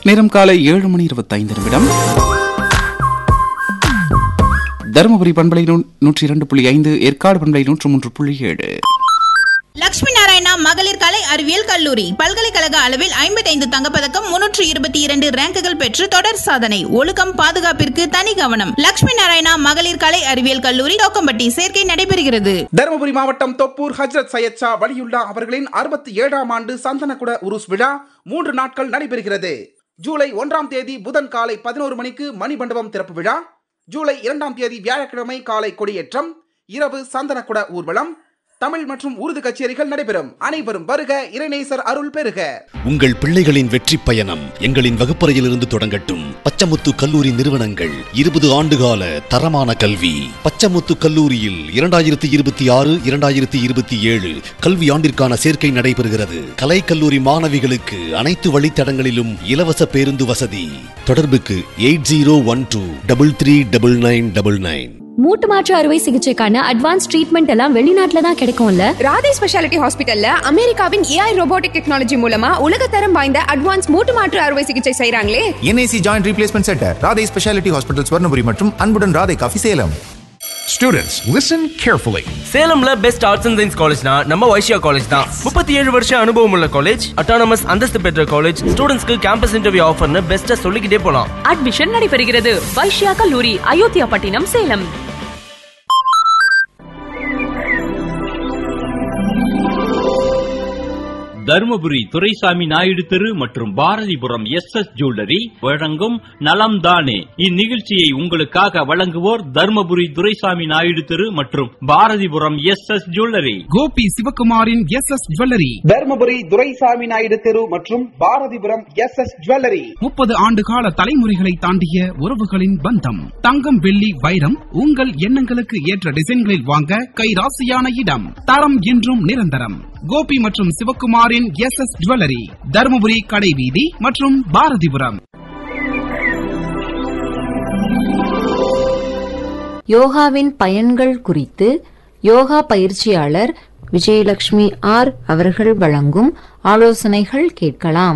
நேரம் காலை ஏழு மணி இருபத்தைந்து நிமிடம் தருமபுரி பண்பலை நூ- நூற்றி இரண்டு புள்ளி ஐந்து ஏற்காடு பண்பலை நூற்று மூன்று புள்ளி ஏழு லட்சுமி நாராயணா மகளிர் கலை அறிவியல் கல்லூரி பல்கலைக்கழக அளவில் ஐம்பத்தைந்து தங்கப்பதக்கம் முன்னூற்று இருபத்தி இரண்டு ரேங்குகள் பெற்று தொடர் சாதனை ஒழுக்கம் பாதுகாப்பிற்கு தனி கவனம் லட்சுமி நாராயணா மகளிர் கலை அறிவியல் கல்லூரி தோக்கம்பட்டி சேர்க்கை நடைபெறுகிறது தருமபுரி மாவட்டம் தொப்பூர் ஹஜ்ரத் சையத் ஷா வலியுல்லா அவர்களின் அறுபத்தி ஏழாம் ஆண்டு சந்தனக்குட உருஸ் விழா மூன்று நாட்கள் நடைபெறுகிறது ஜூலை ஒன்றாம் தேதி புதன் காலை பதினோரு மணிக்கு மணிமண்டபம் திறப்பு விழா ஜூலை இரண்டாம் தேதி வியாழக்கிழமை காலை கொடியேற்றம் இரவு சந்தனக்குட ஊர்வலம் தமிழ் மற்றும் உருது கச்சேரிகள் நடைபெறும் அனைவரும் வருக இறைநேசர் அருள் பெறுக உங்கள் பிள்ளைகளின் வெற்றி பயணம் எங்களின் வகுப்பறையிலிருந்து தொடங்கட்டும் பச்சமுத்து கல்லூரி நிறுவனங்கள் இருபது ஆண்டுகால தரமான கல்வி பச்சமுத்து கல்லூரியில் இரண்டாயிரத்தி இருபத்தி ஆறு இரண்டாயிரத்தி இருபத்தி ஏழு கல்வி ஆண்டிற்கான சேர்க்கை நடைபெறுகிறது கலை கல்லூரி மாணவிகளுக்கு அனைத்து வழித்தடங்களிலும் இலவச பேருந்து வசதி தொடர்புக்கு eight zero one two double three double nine double nine மூட்டு மாற்று அறுவை சிகிச்சைக்கான அட்வான்ஸ் ட்ரீட்மெண்ட் எல்லாம் வெளிநாட்டுல தான் கிடைக்கும்ல ராதே ஸ்பெஷாலிட்டி ஹாஸ்பிட்டல்ல அமெரிக்காவின் ஏஐ ரோபோட்டிக் டெக்னாலஜி மூலமா உலகத்தரம் வாய்ந்த அட்வான்ஸ் மூட்டு மாற்று அறுவை சிகிச்சை செய்றாங்களே NIC joint replacement centre Radhai speciality hospital Swarnapuri மற்றும் அன்புடன் Radhai coffee Salem Students, listen carefully. சேலம்ல பெஸ்ட் ஆர்ட்ஸ் அண்ட் சயின்ஸ் காலேஜ்னா நம்ம வைஷ்யா காலேஜ் தான் முப்பத்தி ஏழு வருஷம் அனுபவம் உள்ள காலேஜ் அட்டானமஸ் அந்தஸ்து பெற்ற காலேஜ் ஸ்டூடெண்ட்ஸ்க்கு கேம்பஸ் இன்டர்வியூ ஆஃபர்னு பெஸ்ட்டா சொல்லிக்கிட்டே போலாம் அட்மிஷன் நடைபெறுகிறது வைஷ்யா கல்லூரி அயோத்தியா பட்டினம் சேலம் தருமபுரி துரைசாமி நாயுடு தெரு மற்றும் பாரதிபுரம் எஸ் எஸ் ஜுவல்லரி வழங்கும் நலம் தானே இந்நிகழ்ச்சியை உங்களுக்காக வழங்குவோர் தருமபுரி துரைசாமி நாயுடு தெரு மற்றும் Bharathipuram S S jewellery Gopi சிவகுமாரின் S S jewellery Dharmapuri Duraisamy Naidu தெரு மற்றும் பாரதிபுரம் எஸ் எஸ் ஜுவல்லரி முப்பது ஆண்டு கால தலைமுறைகளை தாண்டிய உறவுகளின் பந்தம் தங்கம் வெள்ளி வைரம் உங்கள் எண்ணங்களுக்கு ஏற்ற டிசைன்களில் வாங்க கைராசியான இடம் தரம் என்றும் நிரந்தரம் கோபி மற்றும் சிவகுமாரின் எஸ் எஸ் ஜுவல்லரி தருமபுரி கடைவீதி மற்றும் பாரதிபுரம் யோகாவின் பயன்கள் குறித்து யோகா பயிற்சியாளர் விஜயலட்சுமி ஆர் அவர்கள் வழங்கும் ஆலோசனைகள் கேட்கலாம்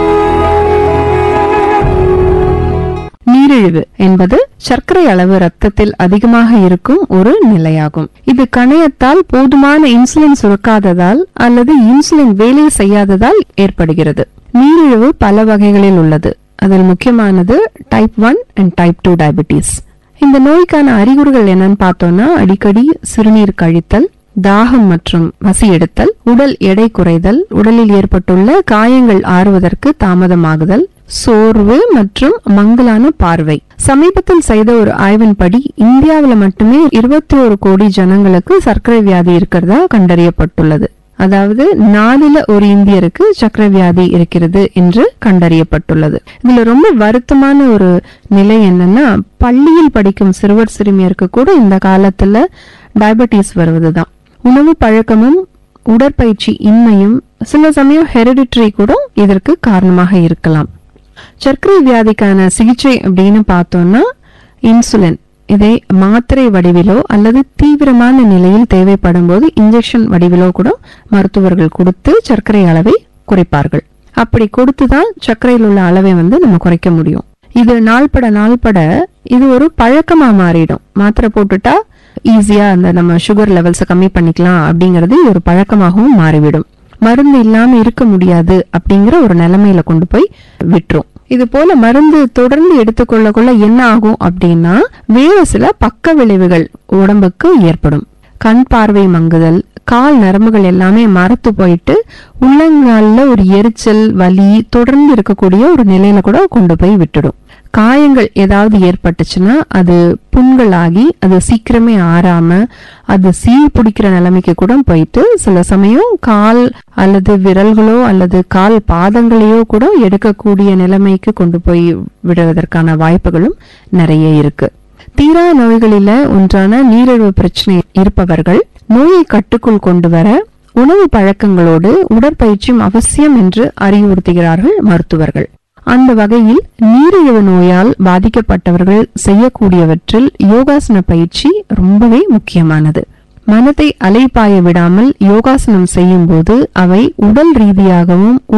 நீரிழிவு என்பது சர்க்கரை அளவு ரத்தத்தில் அதிகமாக இருக்கும் ஒரு நிலையாகும் இது கணையத்தால் போதுமான இன்சுலின் சுரக்காததால் அல்லது இன்சுலின் வேலை செய்யாததால் ஏற்படுகிறது நீரிழிவு பல வகைகளில் உள்ளது அதில் முக்கியமானது type one and type two diabetes இந்த நோய்க்கான அறிகுறிகள் என்னன்னு பார்த்தோம்னா அடிக்கடி சிறுநீர் கழித்தல் தாகம் மற்றும் பசி எடுத்தல் உடல் எடை குறைதல் உடலில் ஏற்பட்டுள்ள காயங்கள் ஆறுவதற்கு தாமதமாகுதல் சோர்வு மற்றும் மங்கலான பார்வை சமீபத்தில் செய்த ஒரு ஆய்வின்படி இந்தியாவில் மட்டுமே இருபத்தி ஒரு கோடி ஜனங்களுக்கு சர்க்கரை வியாதி இருக்கிறதா கண்டறியப்பட்டுள்ளது அதாவது நாலுல ஒரு இந்தியருக்கு சர்க்கரை வியாதி இருக்கிறது என்று கண்டறியப்பட்டுள்ளது இதுல ரொம்ப வருத்தமான ஒரு நிலை என்னன்னா பள்ளியில் படிக்கும் சிறுவர் சிறுமியருக்கு கூட இந்த காலத்துல டயபெட்டிஸ் வருவதுதான் உணவு பழக்கமும் உடற்பயிற்சி இன்மையும் சில சமயம் ஹெரிடிட்டரி கூட இதற்கு காரணமாக இருக்கலாம் சர்க்கரை வியாதிக்கான சிகிச்சை அப்படின்னு பார்த்தோம்னா இன்சுலின் இதை மாத்திரை வடிவிலோ அல்லது தீவிரமான நிலையில் தேவைப்படும் போது இன்ஜெக்ஷன் வடிவிலோ கூட மருத்துவர்கள் கொடுத்து சர்க்கரை அளவை குறைப்பார்கள் அப்படி கொடுத்துதான் சர்க்கரையில் உள்ள அளவை வந்து நம்ம குறைக்க முடியும் இது நாள்பட நாள்பட இது ஒரு பழக்கமா மாறிடும் மாத்திரை போட்டுட்டா ஈஸியா அந்த நம்ம சுகர் லெவல்ஸை கம்மி பண்ணிக்கலாம் அப்படிங்கிறது ஒரு பழக்கமாகவும் மாறிவிடும் மருந்து இல்லாம இருக்க முடியாது அப்படிங்கிற ஒரு நிலைமையில கொண்டு போய் விட்டுரும் இது போல மருந்து தொடர்ந்து எடுத்துக்கொள்ள கொள்ள என்ன ஆகும் அப்படின்னா வேறு சில பக்க விளைவுகள் உடம்புக்கு ஏற்படும் கண் பார்வை மங்குதல் கால் நரம்புகள் எல்லாமே மரத்து போயிட்டு உள்ளங்கால்ல ஒரு எரிச்சல் வலி தொடர்ந்து இருக்கக்கூடிய ஒரு நிலையில கூட கொண்டு போய் விட்டுடும் காயங்கள் ஏதாவது ஏற்பட்டுச்சுன்னா அது புண்களாகி அது சீக்கிரமே ஆறாம அது சீ பிடிக்கிற நிலைமைக்கு கூட போயிட்டு சில சமயம் கால் அல்லது விரல்களோ அல்லது கால் பாதங்களையோ கூட எடுக்கக்கூடிய நிலைமைக்கு கொண்டு போய் விடுவதற்கான வாய்ப்புகளும் நிறைய இருக்கு தீரா நோய்களில ஒன்றான நீரிழிவு பிரச்சனை இருப்பவர்கள் நோயை கட்டுக்குள் கொண்டு வர உணவு பழக்கங்களோடு உடற்பயிற்சியும் அவசியம் என்று அறிவுறுத்துகிறார்கள் மருத்துவர்கள் அந்த வகையில் நீரிழிவு நோயால் பாதிக்கப்பட்டவர்கள் செய்யக்கூடியவற்றில் யோகாசன பயிற்சி ரொம்பவே முக்கியமானது மனதை அலைபாய விடாமல் யோகாசனம் செய்யும் போது அவை உடல் ரீதியாகவும்